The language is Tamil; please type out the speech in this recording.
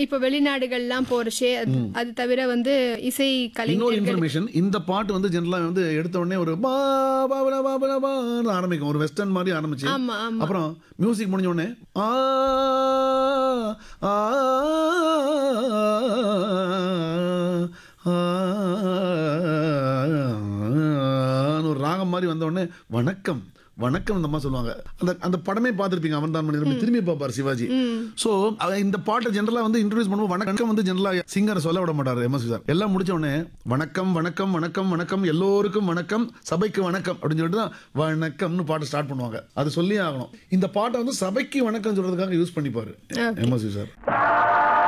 இப்போ வெளிநாடுகள்லாம் போறச்சே அது அது தவிர வந்து இசை இன்னொரு கலைஞர்கள் இன்ஃபர்மேஷன் இந்த பாட்டு வந்து ஜென்ரலாக வந்து எடுத்த உடனே ஒரு பா பாபலா பாபலா பான்னு ஆரம்பிக்கும் ஒரு வெஸ்டர்ன் மாதிரி ஆரம்பிச்சு ஆமா ஆமா அப்புறம் மியூசிக் முடிஞ்ச உடனே ஆ ஆ, ஆ, ஆன்னு ஒரு ராகம் மாதிரி வந்த உடனே வணக்கம் வணக்கம் இந்த மாதிரி சொல்லுவாங்க அந்த அந்த படமே பார்த்துருப்பீங்க அவன் தான் மனிதன் திரும்பி பார்ப்பார் சிவாஜி ஸோ இந்த பாட்டை ஜென்ரலாக வந்து இன்ட்ரடியூஸ் பண்ணுவோம் வணக்கம் வந்து ஜென்ரலாக சிங்கர் சொல்ல விட மாட்டார் எம்எஸ்வி சார் எல்லாம் முடிச்ச உடனே வணக்கம் வணக்கம் வணக்கம் வணக்கம் எல்லோருக்கும் வணக்கம் சபைக்கு வணக்கம் அப்படின்னு சொல்லிட்டு தான் வணக்கம்னு பாட்டு ஸ்டார்ட் பண்ணுவாங்க அது சொல்லியே ஆகணும் இந்த பாட்டை வந்து சபைக்கு வணக்கம் சொல்றதுக்காக யூஸ் பண்ணிப்பாரு எம்எஸ்வி சார்